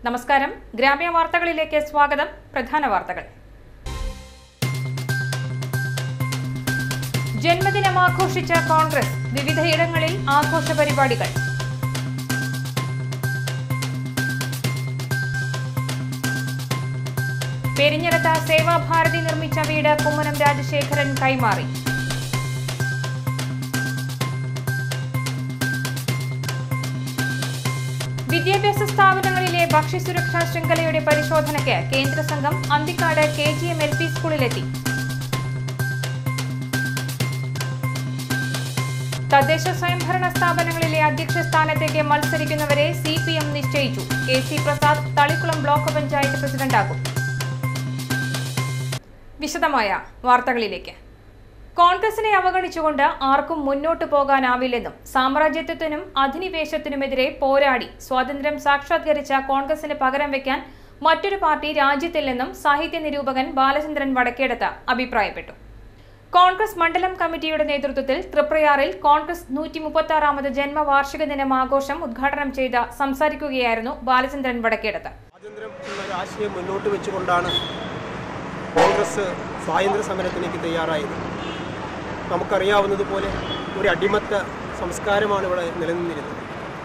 നമസ്കാരം ഗ്രാമീണ വാർത്തകളിലേക്ക് സ്വാഗതം പ്രധാന വാർത്തകൾ ജന്മദിനം ആഘോഷിച്ച കോൺഗ്രസ് വിവിധയിടങ്ങളിൽ ആഘോഷ പരിപാടികൾ പെരിഞ്ഞിറത്ത് സേവാഭാരതി നിർമ്മിച്ച വീട് കുമ്മനം രാജശേഖരൻ കൈമാറി വിദ്യാഭ്യാസ സ്ഥാപനങ്ങളിലെ ഭക്ഷ്യസുരക്ഷാ ശൃംഖലയുടെ പരിശോധനയ്ക്ക് കേന്ദ്ര സംഘം Anthikad K G M L P സ്കൂളിലെത്തി തദ്ദേശ സ്വയംഭരണ സ്ഥാപനങ്ങളിലെ അധ്യക്ഷ സ്ഥാനത്തേക്ക് മത്സരിക്കുന്നവരെ സി പി എം നിശ്ചയിച്ചു K C Prasad Thalikulam block panchayat പ്രസിഡന്റാകും വിശദമായ വാർത്തകളിലേക്ക് കോൺഗ്രസിനെ അവഗണിച്ചുകൊണ്ട് ആർക്കും മുന്നോട്ടു പോകാനാവില്ലെന്നും സാമ്രാജ്യത്വത്തിനും അധിനിവേശത്തിനുമെതിരെ പോരാടി സ്വാതന്ത്ര്യം സാക്ഷാത്കരിച്ച കോൺഗ്രസിന് പകരം വയ്ക്കാൻ മറ്റൊരു പാർട്ടി രാജ്യത്തില്ലെന്നും സാഹിത്യ നിരൂപകൻ ബാലചന്ദ്രൻ വടക്കേടത്ത് അഭിപ്രായപ്പെട്ടു കോൺഗ്രസ് മണ്ഡലം കമ്മിറ്റിയുടെ നേതൃത്വത്തിൽ തൃപ്രയാറിൽ കോൺഗ്രസ് നൂറ്റി മുപ്പത്തി ആറാമത് ജന്മവാർഷിക ദിനം ആഘോഷം ഉദ്ഘാടനം ചെയ്ത് സംസാരിക്കുകയായിരുന്നു ബാലചന്ദ്രൻ വടക്കേടത്ത് സ്വാതന്ത്ര്യം എന്നൊരു ആശയം മുന്നോട്ട് വെച്ചുകൊണ്ടാണ് കോൺഗ്രസ് സ്വാതന്ത്ര്യ സമരത്തിലേക്ക് തയ്യാറായത് നമുക്കറിയാവുന്നതുപോലെ ഒരു അടിമത്ത സംസ്കാരമാണ് ഇവിടെ നിലനിന്നിരുന്നത്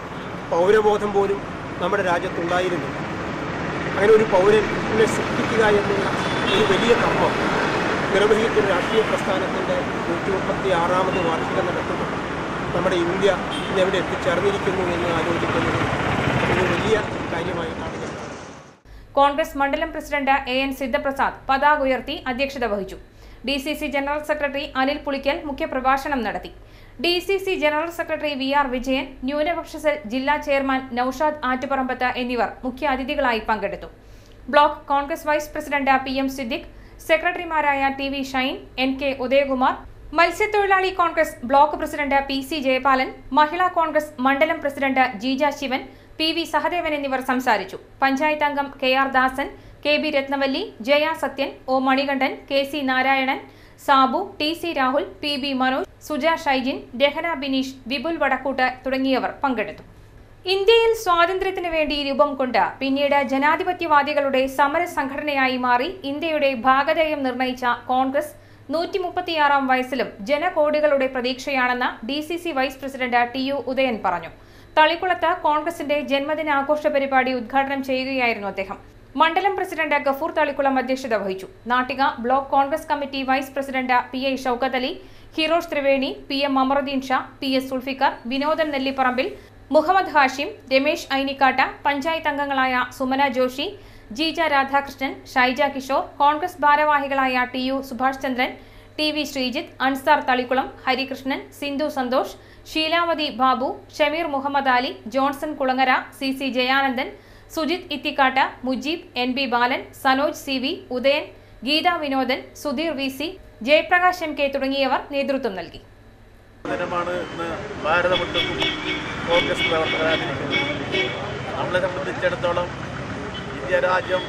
പൗരബോധം പോലും നമ്മുടെ രാജ്യത്തുണ്ടായിരുന്നു അങ്ങനെ ഒരു പൗരനെ സൃഷ്ടിക്കുക എന്നുള്ള ഒരു വലിയ കർമ്മം നിർവഹിക്കുന്ന രാഷ്ട്രീയ പ്രസ്ഥാനത്തിൻ്റെ നൂറ്റി മുപ്പത്തി ആറാമത് വാർഷികം നടത്തുമ്പോൾ നമ്മുടെ ഇന്ത്യ ഇന്നെവിടെ എത്തിച്ചേർന്നിരിക്കുന്നു എന്ന് ആലോചിക്കുന്നത് ഒരു വലിയ കാര്യമായിട്ടാണ് ഞാൻ കാണുന്നത് കോൺഗ്രസ് മണ്ഡലം പ്രസിഡന്റ് എ എൻ സിദ്ധപ്രസാദ് പതാക ഉയർത്തി അധ്യക്ഷത വഹിച്ചു D C C general secretary Anil Pulickal മുഖ്യപ്രഭാഷണം നടത്തി D C C general secretary V R Vijayan ന്യൂനപക്ഷ സെൽ ജില്ലാ ചെയർമാൻ നൌഷാദ് ആറ്റുപറമ്പത്ത് എന്നിവർ മുഖ്യ അതിഥികളായി പങ്കെടുത്തു block Congress vice president P M Siddique സെക്രട്ടറിമാരായ T V Shine N K Udayakumar മത്സ്യത്തൊഴിലാളി Congress block president P C Jayapalan Mahila Congress മണ്ഡലം president Jeeja Sivan P V Sahadevan എന്നിവർ സംസാരിച്ചു പഞ്ചായത്ത് അംഗം K R Dasan K B Rathnavalli Jaya Sathyan O Manikandan K C Narayanan Sabu T C Rahul P B Manoj Suja Shaijin Rahana Bineesh Vipul Vadakkoott തുടങ്ങിയവർ പങ്കെടുത്തു ഇന്ത്യയിൽ സ്വാതന്ത്ര്യത്തിന് വേണ്ടി രൂപം കൊണ്ട് പിന്നീട് ജനാധിപത്യവാദികളുടെ സമര സംഘടനയായി മാറി ഇന്ത്യയുടെ ഭാഗധേയം നിർണയിച്ച കോൺഗ്രസ് നൂറ്റി മുപ്പത്തിയാറാം വയസ്സിലും ജനകോടികളുടെ പ്രതീക്ഷയാണെന്ന് D C C vice president T U Udayan പറഞ്ഞു തളിക്കുളത്ത് കോൺഗ്രസിന്റെ ജന്മദിനാഘോഷ പരിപാടി ഉദ്ഘാടനം ചെയ്യുകയായിരുന്നു അദ്ദേഹം മണ്ഡലം പ്രസിഡന്റ് ഗഫൂർ തളിക്കുളം അധ്യക്ഷത വഹിച്ചു Nattika block Congress committee vice president P I Shoukath Ali Hirosh Triveni P M Amaruddin Sha P S Sulfikar Vinodan Nellipparambil Muhammad Hashim Ramesh Ainikkatt panchayat അംഗങ്ങളായ സുമന ജോഷി ജീജ രാധാകൃഷ്ണൻ ഷൈജ കിഷോർ കോൺഗ്രസ് ഭാരവാഹികളായ T U Subhash Chandran T V Sreejith Ansar Thalikulam Harikrishnan Sindhu Santhosh Sheelavathi Babu Shameer Muhammad Ali Johnson Kulangara C C Jayanandan Sujith Ithikkatt Mujeeb N B Balan Sanoj C V Udayan Geetha Vinodan Sudheer V C Jayaprakash M K തുടങ്ങിയവർ നേതൃത്വം നൽകി ദിനമാണ് ഇന്ന് ഭാരതമൊട്ടുക്കും കോൺഗ്രസ് പ്രവർത്തകർ ആചരിക്കുന്നത് നമ്മളെ സംബന്ധിച്ചിടത്തോളം ഇന്ത്യ രാജ്യം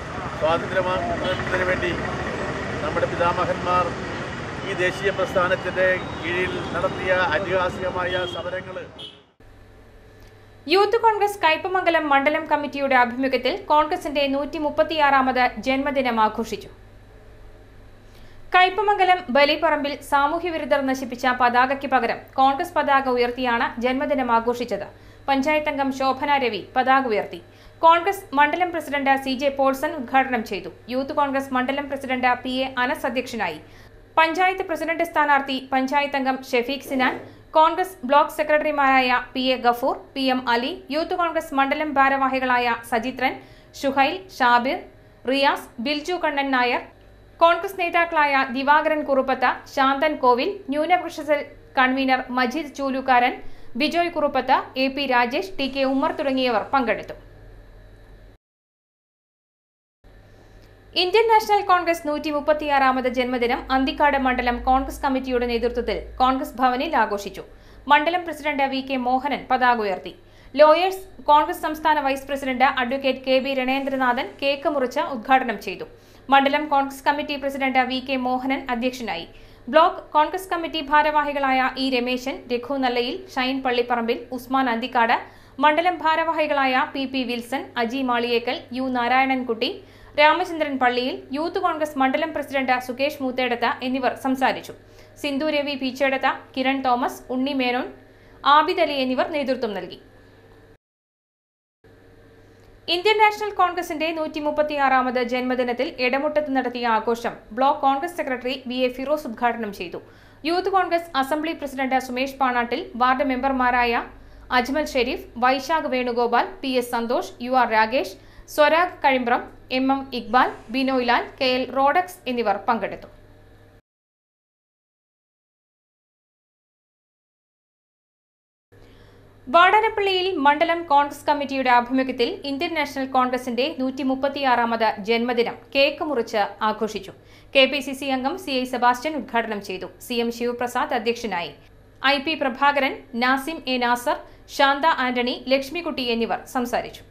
സ്വാതന്ത്ര്യമാകുന്നതിന് വേണ്ടി നമ്മുടെ പിതാമഹന്മാർ ഈ ദേശീയ പ്രസ്ഥാനത്തിൻ്റെ കീഴിൽ നടത്തിയ ഐതിഹാസികമായ സമരങ്ങൾ യൂത്ത് കോൺഗ്രസ് കയ്പമംഗലം മണ്ഡലം കമ്മിറ്റിയുടെ ആഭിമുഖ്യത്തിൽ കോൺഗ്രസിന്റെ നൂറ്റി മുപ്പത്തിയാറാമത് ജന്മദിനം ആഘോഷിച്ചു കയ്പമംഗലം ബലിപ്പറമ്പിൽ സാമൂഹ്യവിരുദ്ധർ നശിപ്പിച്ച പതാകയ്ക്ക് പകരം കോൺഗ്രസ് പതാക ഉയർത്തിയാണ് ജന്മദിനം ആഘോഷിച്ചത് പഞ്ചായത്ത് അംഗം ശോഭന രവി പതാക ഉയർത്തി കോൺഗ്രസ് മണ്ഡലം പ്രസിഡന്റ് സി ജെ പോൾസൺ ഉദ്ഘാടനം ചെയ്തു യൂത്ത് കോൺഗ്രസ് മണ്ഡലം പ്രസിഡന്റ് പി എ അനസ് അധ്യക്ഷനായി പഞ്ചായത്ത് പ്രസിഡന്റ് സ്ഥാനാർത്ഥി പഞ്ചായത്ത് അംഗം ഷെഫീഖ് സിനാൻ കോൺഗ്രസ് ബ്ലോക്ക് സെക്രട്ടറിമാരായ P A Gafoor P M Ali youth Congress മണ്ഡലം ഭാരവാഹികളായ സജിത്രൻ ഷുഹൈൽ ഷാബിർ റിയാസ് ബിൽജു കണ്ണൻ നായർ കോൺഗ്രസ് നേതാക്കളായ ദിവാകരൻ കുറുപ്പത്ത ശാന്തൻ കോവിൽ ന്യൂനപക്ഷ cell convener Majeed Choolukaran Bijoy Kuruppath A P Rajesh T K Ummer തുടങ്ങിയവർ പങ്കെടുത്തു ഇന്ത്യൻ നാഷണൽ കോൺഗ്രസ് നൂറ്റി മുപ്പത്തിയാറാമത് ജന്മദിനം അന്തിക്കാട് മണ്ഡലം കോൺഗ്രസ് കമ്മിറ്റിയുടെ നേതൃത്വത്തിൽ കോൺഗ്രസ് ഭവനിൽ ആഘോഷിച്ചു മണ്ഡലം പ്രസിഡന്റ് വി കെ മോഹനൻ പതാക ഉയർത്തി ലോയേഴ്സ് കോൺഗ്രസ് സംസ്ഥാന vice president advocate K B Ranendranathan cake മുറിച്ച് ഉദ്ഘാടനം ചെയ്തു മണ്ഡലം Congress committee president V K Mohanan അധ്യക്ഷനായി ബ്ലോക്ക് കോൺഗ്രസ് കമ്മിറ്റി ഭാരവാഹികളായ ഇ രമേശൻ രഘു നല്ലയിൽ ഷൈൻ പള്ളിപ്പറമ്പിൽ ഉസ്മാൻ അന്തിക്കാട് മണ്ഡലം ഭാരവാഹികളായ P P Wilson Aji Maliyekkal U Narayanankutty Ramachandran Palliyil youth Congress മണ്ഡലം പ്രസിഡന്റ് സുകേഷ് മൂത്തേടത്ത എന്നിവർ സംസാരിച്ചു സിന്ധു രവി പീച്ചേടത്ത കിരൺ തോമസ് ഉണ്ണി മേനോൻ ആബിദ് അലി എന്നിവർ നേതൃത്വം നൽകി ഇന്ത്യൻ നാഷണൽ കോൺഗ്രസിന്റെ നൂറ്റി മുപ്പത്തിയാറാമത് ജന്മദിനത്തിൽ ഇടമുട്ടത്ത് നടത്തിയ ആഘോഷം block Congress secretary V A Firoz ഉദ്ഘാടനം ചെയ്തു youth Congress assembly president Sumesh Panattil ward മെമ്പർമാരായ Ajmal Shareef Vaishakh Venugopal P S Santhosh U R Ragesh Swarag Kazhimbram M M Iqbal Binoy Lal K L റോഡക്സ് എന്നിവർ പങ്കെടുത്തു വാടാനപ്പള്ളിയിൽ മണ്ഡലം കോൺഗ്രസ് കമ്മിറ്റിയുടെ ആഭിമുഖ്യത്തിൽ ഇന്ത്യൻ നാഷണൽ കോൺഗ്രസിന്റെ നൂറ്റി മുപ്പത്തിയാറാമത് ജന്മദിനം കേക്ക് മുറിച്ച് ആഘോഷിച്ചു കെ പി സി സി അംഗം സി ഐ സെബാസ്റ്റ്യൻ ഉദ്ഘാടനം ചെയ്തു സി എം ശിവപ്രസാദ് അധ്യക്ഷനായി I P Prabhakaran Nazim A Nasar Shantha Antony Lakshmikutty എന്നിവർ സംസാരിച്ചു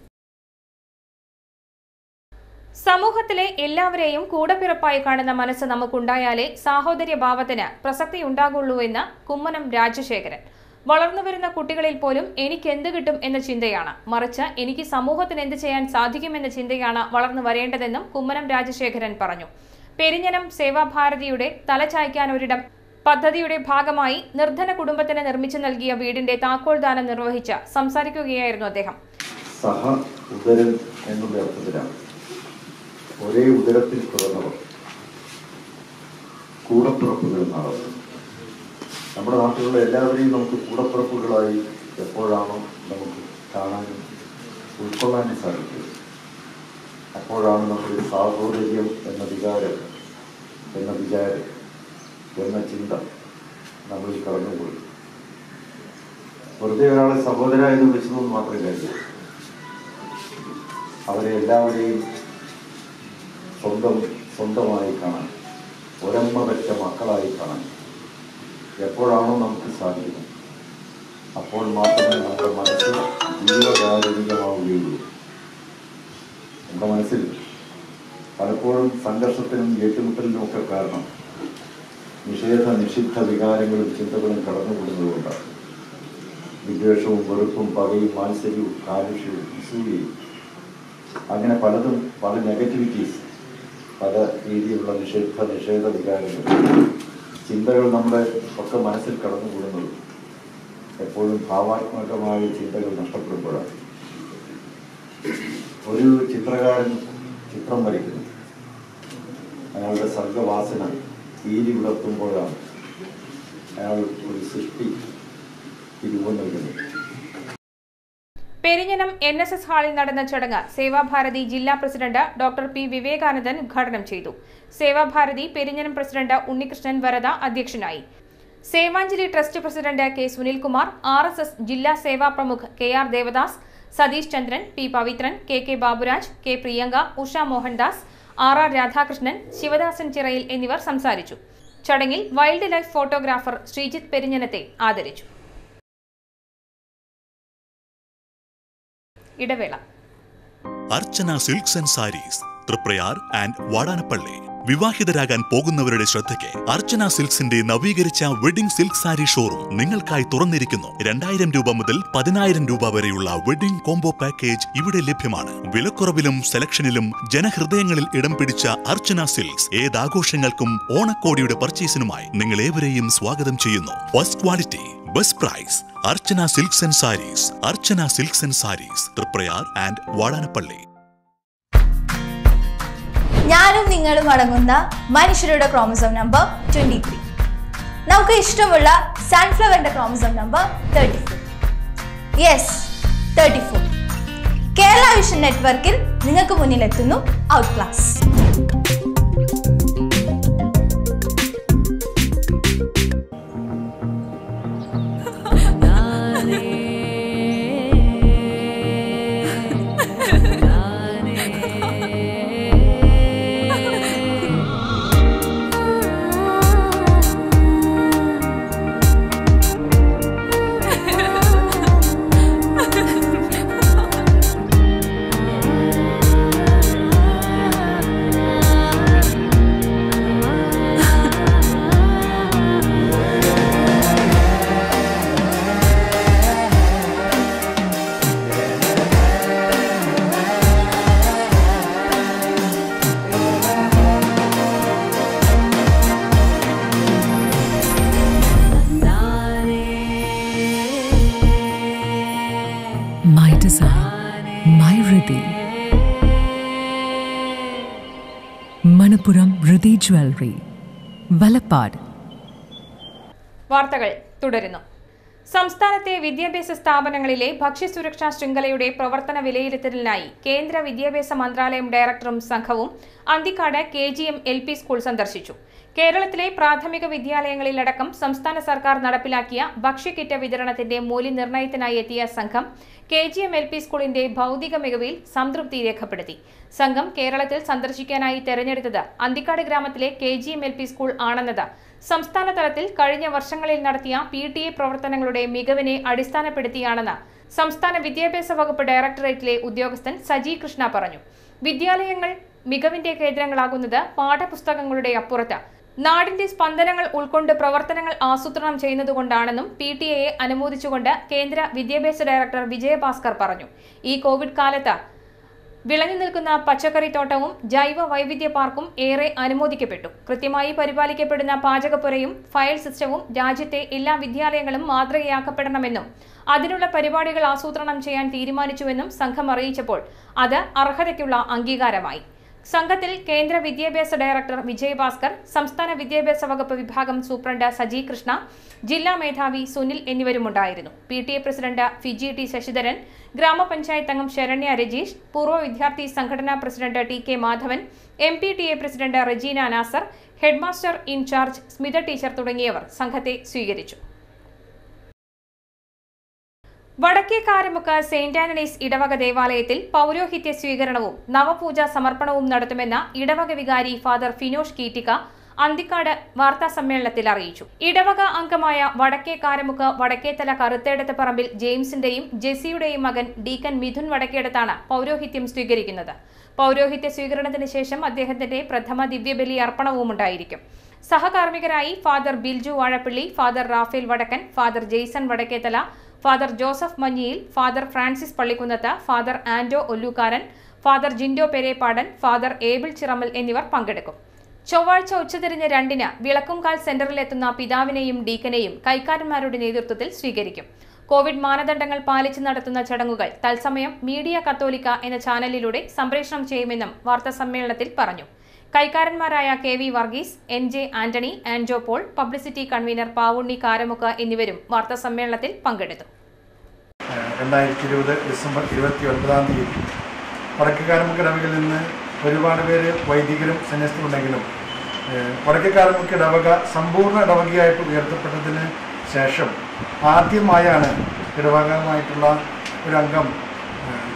സമൂഹത്തിലെ എല്ലാവരെയും കൂടപ്പിറപ്പായി കാണുന്ന മനസ്സ് നമുക്കുണ്ടായാലേ സാഹോദര്യ ഭാവത്തിന് പ്രസക്തിയുണ്ടാകുള്ളൂ എന്ന് കുമ്മനം രാജശേഖരൻ വളർന്നുവരുന്ന കുട്ടികളിൽ പോലും എനിക്ക് എന്ത് കിട്ടും എന്ന ചിന്തയാണ് മറിച്ച് എനിക്ക് സമൂഹത്തിന് എന്ത് ചെയ്യാൻ സാധിക്കുമെന്ന ചിന്തയാണ് വളർന്നു വരേണ്ടതെന്നും കുമ്മനം രാജശേഖരൻ പറഞ്ഞു പെരിഞ്ഞനം സേവാഭാരതിയുടെ തലചായ്ക്കാൻ ഒരിടം പദ്ധതിയുടെ ഭാഗമായി നിർധന കുടുംബത്തിന് നിർമ്മിച്ചു നൽകിയ വീടിന്റെ താക്കോൽ ദാനം നിർവഹിച്ച് സംസാരിക്കുകയായിരുന്നു അദ്ദേഹം സഹ ഉദരൻ എന്നുള്ള അർത്ഥത്തിലാണ് ഒരേ ഉദരത്തിൽ പിറന്നവർ കൂടപ്പിറപ്പുകൾ എന്നാണ് നമ്മുടെ നാട്ടിലുള്ള എല്ലാവരെയും നമുക്ക് കൂടപ്പിറപ്പുകളായി എപ്പോഴാണോ നമുക്ക് കാണാനും ഉൾക്കൊള്ളാനും സാധിക്കുക അപ്പോഴാണ് നമ്മുടെ സാഹോദര്യം എന്ന വികാരം എന്ന വിചാരം എന്ന ചിന്ത നമ്മളിൽ കടന്നുപോയി വെറുതെ ഒരാളെ സഹോദര എന്ന് വിളിച്ചതെന്ന് മാത്രമേ കാര്യമുള്ളൂ അവരെ എല്ലാവരെയും സ്വന്തം സ്വന്തമായി കാണാൻ ഒരമ്മ വെച്ച മക്കളായി കാണാൻ എപ്പോഴാണോ നമുക്ക് സാധിക്കുന്നത് അപ്പോൾ മാത്രമേ നമ്മുടെ മനസ്സ് ജീവകാരുണികമാവുകയുള്ളൂ നമ്മുടെ മനസ്സിൽ പലപ്പോഴും സംഘർഷത്തിനും ഏറ്റുമുട്ടലിനും ഒക്കെ കാരണം നിഷേധ നിഷിദ്ധ വികാരങ്ങളും ചിന്തകളും കടന്നുകൂടുന്നതുകൊണ്ടാണ് വിദ്വേഷവും വെറുപ്പും പകയും മാത്സര്യവും കാലുഷ്യവും അസൂയയും അങ്ങനെ പലതും പല നെഗറ്റിവിറ്റീസ് പല രീതിയിലുള്ള നിഷേധ നിഷേധ വികാരങ്ങൾ ചിന്തകൾ നമ്മുടെ ഒക്കെ മനസ്സിൽ കടന്നുകൂടുന്നത് എപ്പോഴും ഭാവാത്മകമായ ചിന്തകൾ നഷ്ടപ്പെടുമ്പോഴാണ് ഒരു ചിത്രകാരൻ ചിത്രം വരയ്ക്കുന്നു അയാളുടെ സർഗവാസന തീരി വിളർത്തുമ്പോഴാണ് അയാൾ ഒരു സൃഷ്ടി രൂപം നൽകുന്നത് പെരിഞ്ഞനം എൻ എസ് എസ് ഹാളിൽ നടന്ന ചടങ്ങ് സേവാഭാരതി ജില്ലാ പ്രസിഡന്റ് ഡോക്ടർ പി വിവേകാനന്ദൻ ഉദ്ഘാടനം ചെയ്തു സേവാഭാരതി പെരിഞ്ഞനം പ്രസിഡന്റ് ഉണ്ണികൃഷ്ണൻ വരദ അധ്യക്ഷനായി Sevanjali trust president K Sunilkumar R S S ജില്ലാ സേവാ പ്രമുഖ് K R Devadas Satheesh Chandran P Pavithran K K Baburaj K Priyanka Usha Mohandas R R Radhakrishnan Sivadasan Chirayil എന്നിവർ സംസാരിച്ചു ചടങ്ങിൽ വൈൽഡ് ലൈഫ് ഫോട്ടോഗ്രാഫർ ശ്രീജിത്ത് പെരിഞ്ഞനത്തെ ആദരിച്ചു ഇടവേള Archana Silks and Sarees Thriprayar and Vadanappally വിവാഹിതരാകാൻ പോകുന്നവരുടെ ശ്രദ്ധയ്ക്ക് അർച്ചന സിൽക്സിന്റെ നവീകരിച്ച വെഡിംഗ് സിൽക്ക് സാരി ഷോറൂം നിങ്ങൾക്കായി തുറന്നിരിക്കുന്നു രണ്ടായിരം രൂപ മുതൽ പതിനായിരം രൂപ വരെയുള്ള വെഡിംഗ് കോംബോ പാക്കേജ് ഇവിടെ ലഭ്യമാണ് വിലക്കുറവിലും സെലക്ഷനിലും ജനഹൃദയങ്ങളിൽ ഇടം പിടിച്ച അർച്ചന സിൽക്സ് ഏതാഘോഷങ്ങൾക്കും ഓണക്കോടിയുടെ പർച്ചേസിനുമായി നിങ്ങൾ ഏവരെയും സ്വാഗതം ചെയ്യുന്നു first quality best price Archana Silks and Sarees Archana Silks and Sarees Thriprayar and Vadanappally ഞാനും നിങ്ങളും അടങ്ങുന്ന മനുഷ്യരുടെ ക്രോമസോം നമ്പർ ട്വന്റി ത്രീ നമുക്ക് ഇഷ്ടമുള്ള സൺഫ്ലവറിന്റെ chromosome number thirty four yes thirty four Kerala Vision നെറ്റ്വർക്കിൽ നിങ്ങൾക്ക് മുന്നിലെത്തുന്നു out class ah by Riddhi. Manapuram Riddhi Jewelry, Valapad. വാർത്തകൾ തുടരുന്നു സംസ്ഥാനത്തെ വിദ്യാഭ്യാസ സ്ഥാപനങ്ങളിലെ ഭക്ഷ്യസുരക്ഷാ ശൃംഖലയുടെ പ്രവർത്തന വിലയിരുത്തലിനായി കേന്ദ്ര വിദ്യാഭ്യാസ മന്ത്രാലയം ഡയറക്ടറും സംഘവും Anthikad K G M L P school സന്ദർശിച്ചു കേരളത്തിലെ പ്രാഥമിക വിദ്യാലയങ്ങളിലടക്കം സംസ്ഥാന സർക്കാർ നടപ്പിലാക്കിയ ഭക്ഷ്യക്കിറ്റ് വിതരണത്തിന്റെ മൂല്യനിർണ്ണയത്തിനായി എത്തിയ സംഘം K G M L P സ്കൂളിന്റെ ഭൗതിക മികവിൽ സംതൃപ്തി രേഖപ്പെടുത്തി സംഘം കേരളത്തിൽ സന്ദർശിക്കാനായി തെരഞ്ഞെടുത്തത് അന്തിക്കാട് ഗ്രാമത്തിലെ K G M L P school ആണെന്നത് സംസ്ഥാന തലത്തിൽ കഴിഞ്ഞ വർഷങ്ങളിൽ നടത്തിയ പി ടി എ പ്രവർത്തനങ്ങളുടെ മികവിനെ അടിസ്ഥാനപ്പെടുത്തിയാണെന്ന് സംസ്ഥാന വിദ്യാഭ്യാസ വകുപ്പ് ഡയറക്ടറേറ്റിലെ ഉദ്യോഗസ്ഥൻ സജി കൃഷ്ണ പറഞ്ഞു വിദ്യാലയങ്ങൾ മികവിന്റെ കേന്ദ്രങ്ങളാകുന്നത് പാഠപുസ്തകങ്ങളുടെ അപ്പുറത്ത് നാടിന്റെ സ്പന്ദനങ്ങൾ ഉൾക്കൊണ്ട് പ്രവർത്തനങ്ങൾ ആസൂത്രണം ചെയ്യുന്നതുകൊണ്ടാണെന്നും പി ടി എയെ അനുമോദിച്ചുകൊണ്ട് കേന്ദ്ര വിദ്യാഭ്യാസ ഡയറക്ടർ വിജയഭാസ്കർ പറഞ്ഞു ഈ കോവിഡ് കാലത്ത് വിളഞ്ഞു നിൽക്കുന്ന പച്ചക്കറിത്തോട്ടവും ജൈവ വൈവിധ്യ പാർക്കും ഏറെ അനുമോദിക്കപ്പെട്ടു കൃത്യമായി പരിപാലിക്കപ്പെടുന്ന പാചകപ്പുരയും ഫയൽ സിസ്റ്റവും രാജ്യത്തെ എല്ലാ വിദ്യാലയങ്ങളും മാതൃകയാക്കപ്പെടണമെന്നും അതിനുള്ള പരിപാടികൾ ആസൂത്രണം ചെയ്യാൻ തീരുമാനിച്ചുവെന്നും സംഘം അറിയിച്ചപ്പോൾ അത് അർഹതയ്ക്കുള്ള അംഗീകാരമായി സംഘത്തിൽ കേന്ദ്ര വിദ്യാഭ്യാസ ഡയറക്ടർ വിജയഭാസ്കർ സംസ്ഥാന വിദ്യാഭ്യാസ വകുപ്പ് വിഭാഗം സൂപ്രണ്ട് സജി കൃഷ്ണ ജില്ലാ മേധാവി സുനിൽ എന്നിവരുമുണ്ടായിരുന്നു P T A president Fiji T Sasidharan ഗ്രാമപഞ്ചായത്ത് അംഗം ശരണ്യ രജീഷ് പൂർവ്വ വിദ്യാർത്ഥി സംഘടനാ president T K Madhavan M P T A president Rajeena Nasar headmaster in charge Smitha teacher തുടങ്ങിയവർ സംഘത്തെ സ്വീകരിച്ചു വടക്കേക്കാരമുക്ക് സെയിന്റ് ആന്റണീസ് ഇടവക ദേവാലയത്തിൽ പൗരോഹിത്യ സ്വീകരണവും നവപൂജ സമർപ്പണവും നടത്തുമെന്ന ഇടവക വികാരി ഫാദർ ഫിനോഷ് കീറ്റിക അന്തിക്കാട് വാർത്താ സമ്മേളനത്തിൽ അറിയിച്ചു ഇടവക അംഗമായ വടക്കേക്കാരമുക്ക് വടക്കേത്തല കറുത്തേടത്ത് പറമ്പിൽ ജെയിംസിന്റെയും ജെസിയുടെയും മകൻ ഡീക്കൻ മിഥുൻ വടക്കേടത്താണ് പൗരോഹിത്യം സ്വീകരിക്കുന്നത് പൗരോഹിത്യ സ്വീകരണത്തിന് ശേഷം അദ്ദേഹത്തിന്റെ പ്രഥമ ദിവ്യബലി അർപ്പണവും ഉണ്ടായിരിക്കും സഹകാർമ്മികരായി father Bilju Vazhappally father Raphael Vadakkan father Jaison Vadakkethala father Joseph Manjiyil father Francis Pallikkunnath father Ando Ollukkaran father Jindo Perepadan father Abel Chiramal എന്നിവർ പങ്കെടുക്കും ചൊവ്വാഴ്ച ഉച്ചതിരിഞ്ഞ് രണ്ടിന് വിളക്കുംകാൽ സെന്ററിലെത്തുന്ന പിതാവിനെയും ഡീക്കനെയും കൈക്കാരന്മാരുടെ നേതൃത്വത്തിൽ സ്വീകരിക്കും കോവിഡ് മാനദണ്ഡങ്ങൾ പാലിച്ച് നടത്തുന്ന ചടങ്ങുകൾ തത്സമയം മീഡിയ കത്തോലിക്ക എന്ന ചാനലിലൂടെ സംപ്രേഷണം ചെയ്യുമെന്നും വാർത്താസമ്മേളനത്തിൽ പറഞ്ഞു കൈക്കാരന്മാരായ K V Varghese N J Antony Anjo Paul publicity convener Pavunni Karamukku എന്നിവരും വാർത്താസമ്മേളനത്തിൽ പങ്കെടുത്തു രണ്ടായിരത്തി ഇരുപത് ഡിസംബർ ഇരുപത്തി ഒൻപതാം തീയതി വടക്കേക്കാരമുക്ക് ഇടവകയിൽ നിന്ന് ഒരുപാട് പേര് വൈദികരും സന്യസ്തരുണ്ടെങ്കിലും ഏഹ്, വടക്കേക്കാരമുക്ക് ഇടവക സമ്പൂർണ്ണ ഇടവകയായിട്ട് ഉയർത്തപ്പെട്ടതിന് ശേഷം ആദ്യമായാണ് ഇടവകമായിട്ടുള്ള ഒരു അംഗം ഏഹ്,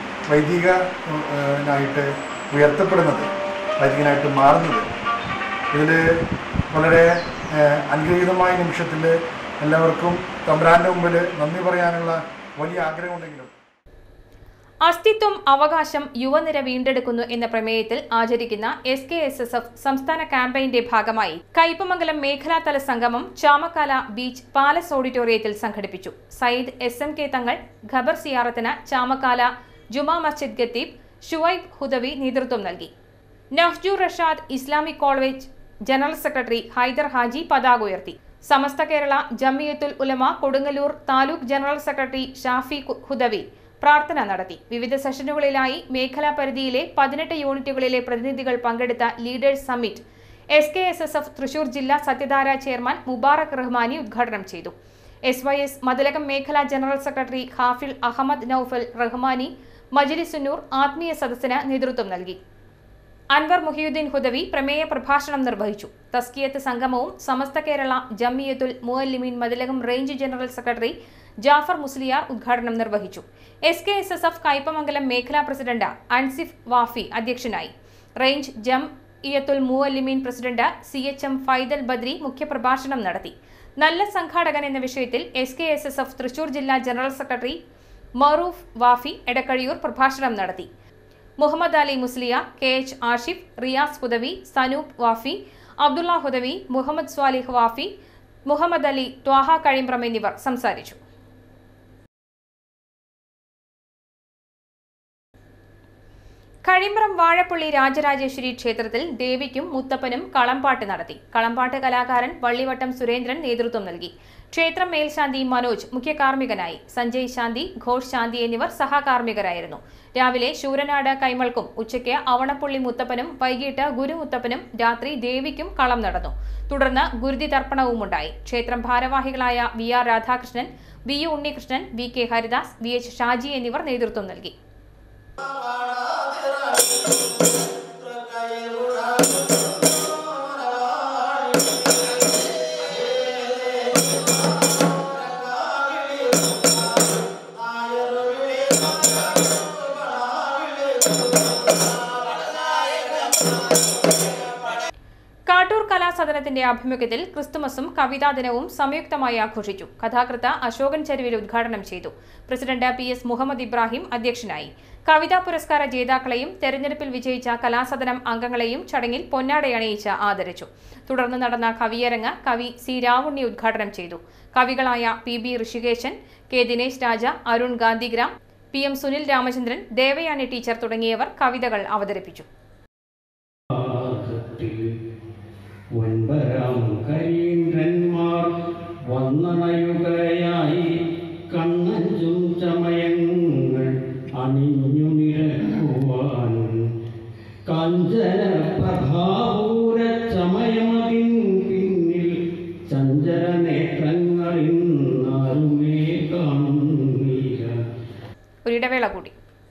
വൈദികനായിട്ട് ഉയർത്തപ്പെടുന്നത് വൈദികനായിട്ട് മാറുന്നത് ഇതിൽ വളരെ ഏഹ്, അനുഗ്രഹീതമായ നിമിഷത്തിൽ എല്ലാവർക്കും തമ്പ്രാൻ്റെ മുമ്പിൽ നന്ദി പറയാനുള്ള വലിയ ആഗ്രഹമുണ്ടെങ്കിലും അസ്തിത്വം അവകാശം യുവനിര വീണ്ടെടുക്കുന്നു എന്ന പ്രമേയത്തിൽ ആചരിക്കുന്ന S K S S F സംസ്ഥാന ക്യാമ്പയിന്റെ ഭാഗമായി കയ്പമംഗലം മേഖലാതല സംഗമം ചാമക്കാല ബീച്ച് പാലസ് ഓഡിറ്റോറിയത്തിൽ സംഘടിപ്പിച്ചു സയ്യിദ് എസ് എം കെ തങ്ങൾ ഖബർ സിയാറത്തിന് ചാമക്കാല ജുമാ മസ്ജിദ് ഖത്തീബ് ഷുവൈബ് ഹുദവി നേതൃത്വം നൽകി Nahju Rashad Islamic college general secretary Haider Haji പതാക ഉയർത്തി സമസ്ത കേരള ജമിയത്തുൽ ഉലമ കൊടുങ്ങല്ലൂർ താലൂക്ക് ജനറൽ സെക്രട്ടറി ഷാഫി കു- ഹുദവി പ്രാർത്ഥന നടത്തി വിവിധ സെഷനുകളിലായി മേഖലാ പരിധിയിലെ പതിനെട്ട് യൂണിറ്റുകളിലെ പ്രതിനിധികൾ പങ്കെടുത്ത leaders summit S K S S F Thrissur ജില്ലാ സത്യധാര ചെയർമാൻ മുബാറക് റഹ്മാനി ഉദ്ഘാടനം ചെയ്തു എസ് വൈ എസ് മതിലകം മേഖലാ ജനറൽ സെക്രട്ടറി ഹാഫിൽ അഹമ്മദ് നൌഫൽ റഹ്മാനി മജിലിസുന്നൂർ ആത്മീയ സദസ്സിന് നേതൃത്വം നൽകി അൻവർ മുഹിയുദ്ദീൻ ഹുദവി പ്രമേയ പ്രഭാഷണം നിർവഹിച്ചു തസ്കിയത്ത് സംഗമവും Samastha Kerala Jamiyyathul Muallimeen Mathilakam range general secretary Jafar Musliyar ഉദ്ഘാടനം നിർവഹിച്ചു S K S S F Kaipamangalam മേഖലാ പ്രസിഡന്റ് അൻസിഫ് വാഫി അധ്യക്ഷനായി range Jamiyyathul Muallimeen president C H M Faidal Badri മുഖ്യപ്രഭാഷണം നടത്തി നല്ല സംഘാടകൻ എന്ന വിഷയത്തിൽ S K S S F Thrissur ജില്ലാ ജനറൽ സെക്രട്ടറി മറൂഫ് വാഫി എടക്കഴിയൂർ പ്രഭാഷണം നടത്തി മുഹമ്മദ് അലി മുസ്ലിയ കെ എച്ച് ആഷിഫ് റിയാസ് ഹുദവി സനൂപ് വാഫി അബ്ദുള്ള ഹുദവി മുഹമ്മദ് സ്വാലിഹ് വാഫി മുഹമ്മദ് അലി ത്വാഹ കഴിമ്പ്രം എന്നിവർ സംസാരിച്ചു കഴിമ്പ്രം വാഴപ്പള്ളി രാജരാജേശ്വരി ക്ഷേത്രത്തിൽ ദേവിക്കും മുത്തപ്പനും കളംപാട്ട് നടത്തി കളംപാട്ട് കലാകാരൻ വള്ളിവട്ടം സുരേന്ദ്രൻ നേതൃത്വം നൽകി ക്ഷേത്രം മേൽശാന്തി മനോജ് മുഖ്യ കാർമ്മികനായി സഞ്ജയ് ശാന്തി ഘോഷ് ശാന്തി എന്നിവർ സഹകാർമ്മികരായിരുന്നു രാവിലെ ശൂരനാട് കൈമൾക്കും ഉച്ചയ്ക്ക് അവണപ്പള്ളി മുത്തപ്പനും വൈകിട്ട് ഗുരുമുത്തപ്പനും രാത്രി ദേവിക്കും കളം നടന്നു തുടർന്ന് ഗുരുതി തർപ്പണവുമുണ്ടായി ക്ഷേത്രം ഭാരവാഹികളായ V R Radhakrishnan V U Unnikrishnan V K Haridas V H Shaji എന്നിവർ നേതൃത്വം നൽകി കാട്ടൂർ കലാസദനത്തിന്റെ ആഭിമുഖ്യത്തിൽ ക്രിസ്തുമസും കവിതാ ദിനവും സംയുക്തമായി ആഘോഷിച്ചു കഥാകൃത്ത് അശോകൻ ചരുവിൽ ഉദ്ഘാടനം ചെയ്തു president P S Muhammad Ibrahim അധ്യക്ഷനായി കവിതാ പുരസ്കാര ജേതാക്കളെയും തെരഞ്ഞെടുപ്പിൽ വിജയിച്ച കലാസദനം അംഗങ്ങളെയും ചടങ്ങിൽ പൊന്നാടയണിയിച്ച് ആദരിച്ചു തുടർന്ന് നടന്ന കവിയരങ്ങ് കവി സി രാവുണ്ണി ഉദ്ഘാടനം ചെയ്തു കവികളായ P B Rishikesan K Dinesh Raja Arun Gandhigram P M Sunil Ramachandran Devayani teacher തുടങ്ങിയവർ കവിതകൾ അവതരിപ്പിച്ചു ഒൻപരാം കരീന്ദ്രന്മാർ വന്നണയുകയായി കണ്ണഞ്ചും ചമയങ്ങൾ അണിഞ്ഞു നിരക്കുവാൻ കാഞ്ചന പ്രഭാപൂര ചമയമതിൻ പിന്നിൽ ചഞ്ചല നേത്രങ്ങളിൽ നാലുമേ കാണുന്നീര ഒരിടവേള കൂടി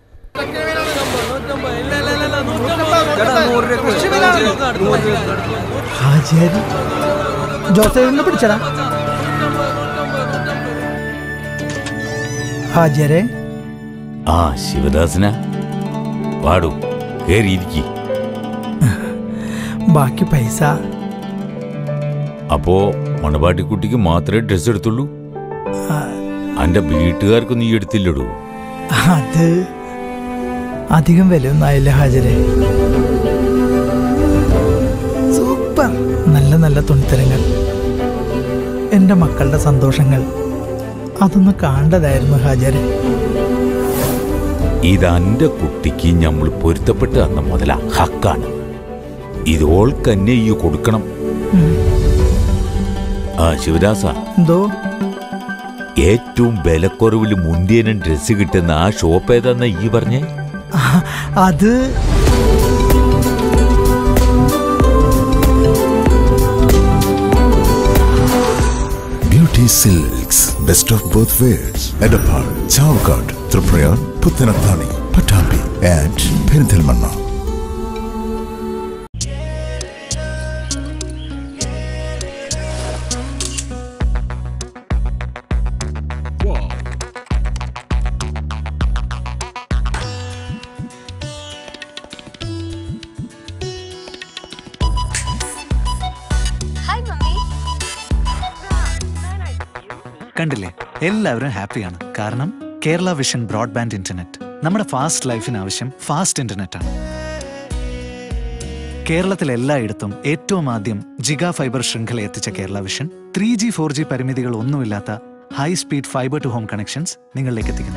ഹാജിയാരി ജോസഫിനെ പിടിച്ചടാ ഹാജിയരെ ആ ശിവദാസന പാടൂ കേറിയിരിക്കി ബാക്കി പൈസ അപ്പോ മണവാട്ടിക്കുട്ടിക്ക് മാത്രമേ ഡ്രസ് എടുത്തുള്ളൂ ആ, അന്റെ വീട്ടുകാർക്ക് നീ എടുത്തില്ലടൂ അത് അധികം വിലയൊന്നും ആയില്ല ഹാജരെ സൂപ്പർ നല്ല നല്ല തുണിത്തരങ്ങൾ എൻ്റെ മക്കളുടെ സന്തോഷങ്ങൾ അതൊന്ന് കാണേണ്ടതായിരുന്നു ഹാജരെ ഇത് അന്റെ കുട്ടിക്ക് നമ്മൾ പൊരുത്തപ്പെട്ട് തന്ന മുതല ഹക്കാണ് ഇത് ഓൾക്കന്നെ ഈ കൊടുക്കണം ഉം. ആ ശിവദാസ എന്തോ ഏറ്റവും വിലക്കുറവിൽ മുന്തിയനും ഡ്രസ്സ് കിട്ടുന്ന ആ ഷോപ്പ് ഏതാന്ന ഈ പറഞ്ഞേ ആ, അത് Beauty Silks, best of both worlds. Edapar, Chavkot, Tripurayar, Puttanathani, Patambi, and Perinthalmanna. കണ്ടില്ലേ എല്ലാവരും ഹാപ്പിയാണ് കാരണം കേരള വിഷൻ ബ്രോഡ്ബാൻഡ് ഇന്റർനെറ്റ് നമ്മുടെ ഫാസ്റ്റ് ലൈഫിന് ആവശ്യം ഫാസ്റ്റ് ഇന്റർനെറ്റ് ആണ് കേരളത്തിൽ എല്ലായിടത്തും ഏറ്റവും ആദ്യം ജിഗാ ഫൈബർ ശൃംഖല എത്തിച്ച Kerala vision three G four G പരിമിതികൾ ഒന്നുമില്ലാത്ത high speed fibre to home connections നിങ്ങളിലേക്ക് എത്തിക്കുന്നു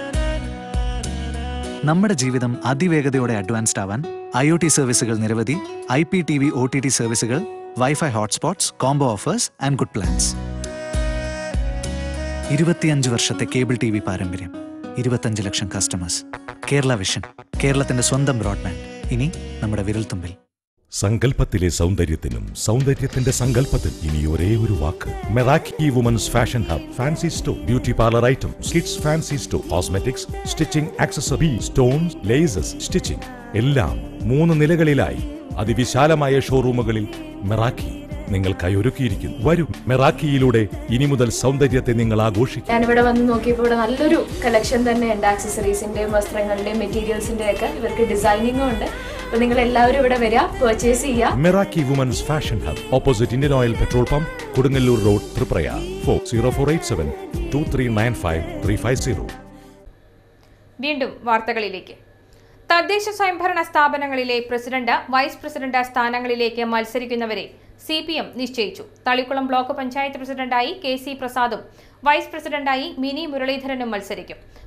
നമ്മുടെ ജീവിതം അതിവേഗതയോടെ അഡ്വാൻസ്ഡ് ആവാൻ ഐ ഒ ടി സർവീസുകൾ നിരവധി I P T V O T T സർവീസുകൾ wifi hotspots combo offers and good plans ഇരുപത്തിയഞ്ച് വർഷത്തെ കേബിൾ ടി വി പാരമ്പര്യം ഇരുപത്തഞ്ച് ലക്ഷം കസ്റ്റമേഴ്സ് കേരള വിഷൻ കേരളത്തിന്റെ സ്വന്തം ബ്രോഡ്ബാൻഡ് ഇനി നമ്മുടെ വിരൽത്തുമ്പിൽ സങ്കല്പത്തിലെ സൗന്ദര്യത്തിനും സൗന്ദര്യത്തിന്റെ സങ്കല്പത്തിൽ ഇനി ഒരേ ഒരു വാക്ക് Meraki women's fashion hub fancy store beauty parlour items kids fancy store cosmetics stitching accessory stones laces stitching എല്ലാം മൂന്ന് നിലകളിലായി അതിവിശാലമായ ഷോറൂമുകളിൽ മെറാക്കി നിങ്ങൾക്കായി ഒരുക്കിയിരിക്കുന്നു വരും മെറാക്കിയിലൂടെ ഇനി മുതൽ സൗന്ദര്യത്തെ നിങ്ങൾ ആഘോഷിക്കും ഞാനിവിടെ വന്ന് നോക്കിയപ്പോൾ ഇവിടെ നല്ലൊരു കളക്ഷൻ തന്നെയുണ്ട് ആക്സസറീസിന്റെയും വസ്ത്രങ്ങളുടെയും മെറ്റീരിയൽസിന്റെ ഒക്കെ ഇവർക്ക് ഡിസൈനിങ്ങും ഉണ്ട് അപ്പൊ നിങ്ങൾ എല്ലാവരും ഇവിടെ വരിക പർച്ചേസ് ചെയ്യുക Meraki women's fashion hub opposite Indian oil petrol pump Kodungallur road Triprayar four zero four eight seven two three nine five three five zero വീണ്ടും വാർത്തകളിലേക്ക് തദ്ദേശ സ്വയംഭരണ സ്ഥാപനങ്ങളിലെ പ്രസിഡന്റ് വൈസ് പ്രസിഡന്റ് സ്ഥാനങ്ങളിലേക്ക് മത്സരിക്കുന്നവരെ സി പി എം നിശ്ചയിച്ചു തളിക്കുളം ബ്ലോക്ക് പഞ്ചായത്ത് പ്രസിഡന്റായി കെ സി പ്രസാദും vice പ്രസിഡന്റായി മിനി മുരളീധരനും മത്സരിക്കും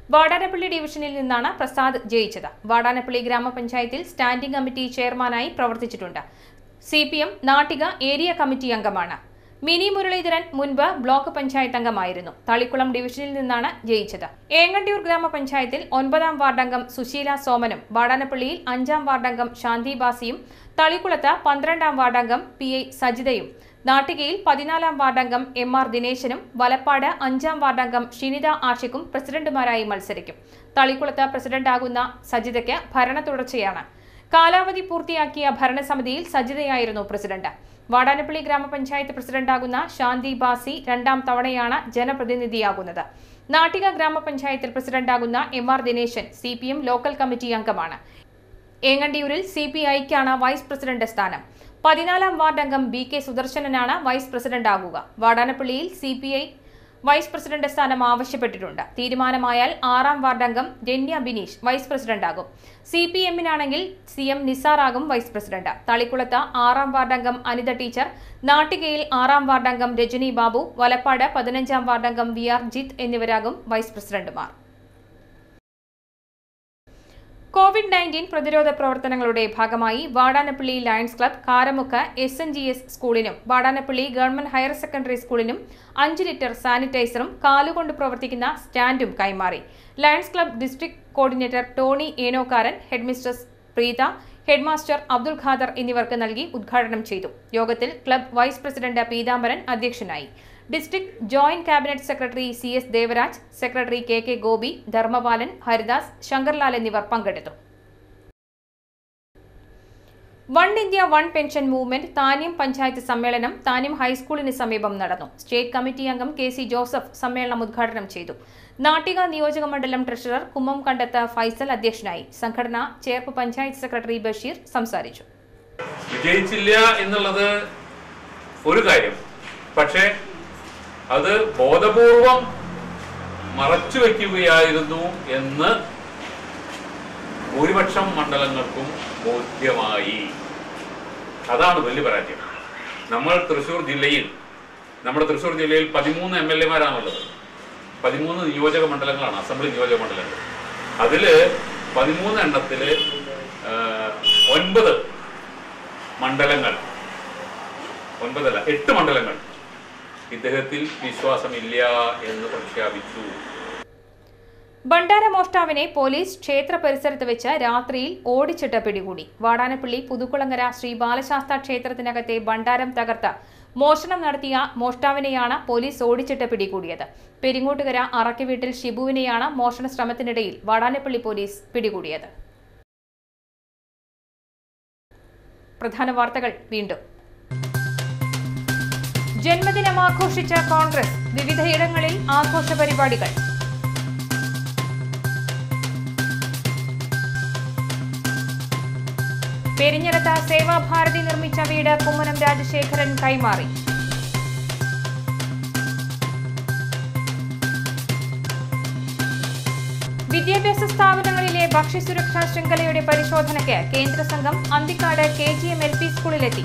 വാടാനപ്പള്ളി ഡിവിഷനിൽ നിന്നാണ് പ്രസാദ് ജയിച്ചത് വാടാനപ്പള്ളി ഗ്രാമപഞ്ചായത്തിൽ സ്റ്റാൻഡിംഗ് കമ്മിറ്റി ചെയർമാനായി പ്രവർത്തിച്ചിട്ടുണ്ട് C P M Nattika area committee അംഗമാണ് മിനി മുരളീധരൻ മുൻപ് ബ്ലോക്ക് പഞ്ചായത്ത് അംഗമായിരുന്നു തളിക്കുളം ഡിവിഷനിൽ നിന്നാണ് ജയിച്ചത് ഏങ്ങണ്ടിയൂർ ഗ്രാമപഞ്ചായത്തിൽ ഒൻപതാം വാർഡംഗം സുശീല സോമനും വാടാനപ്പള്ളിയിൽ അഞ്ചാം വാർഡംഗം ശാന്തി ബാസിയും തളിക്കുളത്ത് പന്ത്രണ്ടാം വാർഡംഗം പി ഐ സജിതയും നാട്ടികയിൽ പതിനാലാം വാർഡംഗം എം ആർ ദിനേശനും വലപ്പാട് അഞ്ചാം വാർഡംഗം ഷിനിത ആഷിഖും പ്രസിഡന്റുമാരായി മത്സരിക്കും തളിക്കുളത്ത് പ്രസിഡന്റാകുന്ന സജിതയ്ക്ക് ഭരണ തുടർച്ചയാണ് കാലാവധി പൂർത്തിയാക്കിയ ഭരണസമിതിയിൽ സജിതയായിരുന്നു പ്രസിഡന്റ് വാടാനപ്പള്ളി ഗ്രാമപഞ്ചായത്ത് പ്രസിഡന്റാകുന്ന ശാന്തി ബാസി രണ്ടാം തവണയാണ് ജനപ്രതിനിധിയാകുന്നത് നാട്ടിക ഗ്രാമപഞ്ചായത്തിൽ പ്രസിഡന്റാകുന്ന M R Dineshan C P M local committee അംഗമാണ് ഏങ്ങണ്ടിയൂരിൽ സി പി ഐക്കാണ് വൈസ് പ്രസിഡന്റ് സ്ഥാനം പതിനാലാം വാർഡംഗം ബി കെ സുദർശനനാണ് വൈസ് പ്രസിഡന്റ് ആകുക വാടാനപ്പള്ളിയിൽ C P I vice president സ്ഥാനം ആവശ്യപ്പെട്ടിട്ടുണ്ട് തീരുമാനമായാൽ ആറാം വാർഡംഗം രന്യ ബിനീഷ് വൈസ് പ്രസിഡന്റാകും സി പി എമ്മിനാണെങ്കിൽ സി എം നിസാറാകും വൈസ് പ്രസിഡന്റ് തളിക്കുളത്ത് ആറാം വാർഡംഗം അനിത ടീച്ചർ നാട്ടികയിൽ ആറാം വാർഡംഗം രജനി ബാബു വലപ്പാട് പതിനഞ്ചാം വാർഡംഗം വി ആർ ജിത്ത് എന്നിവരാകും വൈസ് പ്രസിഡന്റുമാർ കോവിഡ് നയൻറ്റീൻ പ്രതിരോധ പ്രവർത്തനങ്ങളുടെ ഭാഗമായി Vadanappally lions club Karamukku S N G S സ്കൂളിനും വാടാനപ്പള്ളി ഗവൺമെന്റ് ഹയർ സെക്കൻഡറി സ്കൂളിനും അഞ്ച് ലിറ്റർ സാനിറ്റൈസറും കാലുകൊണ്ട് പ്രവർത്തിക്കുന്ന സ്റ്റാൻഡും കൈമാറി lions club district coordinator Tony Enokkaran headmistress Preetha headmaster Abdul Khader എന്നിവർക്ക് നൽകി ഉദ്ഘാടനം ചെയ്തു യോഗത്തിൽ ക്ലബ് വൈസ് പ്രസിഡന്റ് പീതാംബരൻ അധ്യക്ഷനായി district joint cabinet secretary C S Devaraj secretary K K Gopi Dharmapalan Haridas Shankarlal എന്നിവർ പങ്കെടുത്തു one India one pension movement Thanyam panchayat സമ്മേളനം താന്യം ഹൈസ്കൂളിന് സമീപം നടന്നു സ്റ്റേറ്റ് കമ്മിറ്റി അംഗം കെ സി ജോസഫ് സമ്മേളനം ഉദ്ഘാടനം ചെയ്തു നാട്ടിക നിയോജക മണ്ഡലം ട്രഷറർ കുമ്മം കണ്ടത്ത് ഫൈസൽ അധ്യക്ഷനായി സംഘടന ചേർപ്പ് പഞ്ചായത്ത് സെക്രട്ടറി ബഷീർ സംസാരിച്ചു വിജയിച്ചില്ല എന്നുള്ളത് ഒരു കാര്യം പക്ഷേ അത് ബോധപൂർവം മറച്ചു വയ്ക്കുകയായിരുന്നു എന്ന് ഭൂരിപക്ഷം മണ്ഡലങ്ങൾക്കും ബോധ്യമായി അതാണ് വലിയ പരാജയം നമ്മൾ തൃശ്ശൂർ ജില്ലയിൽ നമ്മുടെ തൃശ്ശൂർ ജില്ലയിൽ പതിമൂന്ന് എം എൽ എമാരാണുള്ളത് പതിമൂന്ന് നിയോജക മണ്ഡലങ്ങളാണ് അസംബ്ലി നിയോജക മണ്ഡലങ്ങൾ അതില് പതിമൂന്ന് എണ്ണത്തില് ആ, ഒൻപത് മണ്ഡലങ്ങൾ ഒൻപതല്ല എട്ട് മണ്ഡലങ്ങൾ ഇദ്ദേഹത്തിൽ വിശ്വാസമില്ല എന്ന് പ്രഖ്യാപിച്ചു ഭണ്ഡാര മോഷ്ടാവിനെ പോലീസ് ക്ഷേത്ര പരിസരത്ത് വെച്ച് രാത്രിയിൽ ഓടിച്ചിട്ട് പിടികൂടി വാടാനപ്പള്ളി പുതുക്കുളങ്ങര ശ്രീ ബാലശാസ്ത്ര ക്ഷേത്രത്തിനകത്തെ ഭണ്ഡാരം തകർത്ത് മോഷണം നടത്തിയ മോഷ്ടാവിനെയാണ് പോലീസ് ഓടിച്ചിട്ട് പിടികൂടിയത് പെരിങ്ങോട്ടുകര അറക്കി വീട്ടിൽ ഷിബുവിനെയാണ് മോഷണ ശ്രമത്തിനിടയിൽ വാടാനപ്പള്ളി പോലീസ് പിടികൂടിയത് പ്രധാന വാർത്തകൾ വീണ്ടും ജന്മദിനം ആഘോഷിച്ച കോൺഗ്രസ് വിവിധയിടങ്ങളിൽ ആഘോഷ പരിപാടികൾ പെരിഞ്ഞിടത്ത് സേവാഭാരതി നിർമ്മിച്ച വീട് കുമ്മനം രാജശേഖരൻ കൈമാറി വിദ്യാഭ്യാസ സ്ഥാപനങ്ങളിലെ ഭക്ഷ്യസുരക്ഷാ ശൃംഖലയുടെ പരിശോധനയ്ക്ക് കേന്ദ്ര സംഘം Anthikad K G M L P സ്കൂളിലെത്തി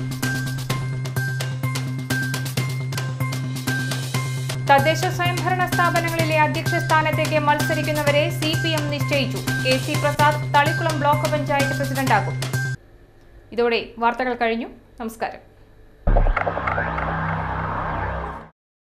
തദ്ദേശ സ്വയംഭരണ സ്ഥാപനങ്ങളിലെ അധ്യക്ഷ സ്ഥാനത്തേക്ക് മത്സരിക്കുന്നവരെ സി പി എം നിശ്ചയിച്ചു K C Prasad Thalikulam block panchayat പ്രസിഡന്റാകും ഇതോടെ വാർത്തകൾ കഴിഞ്ഞു നമസ്കാരം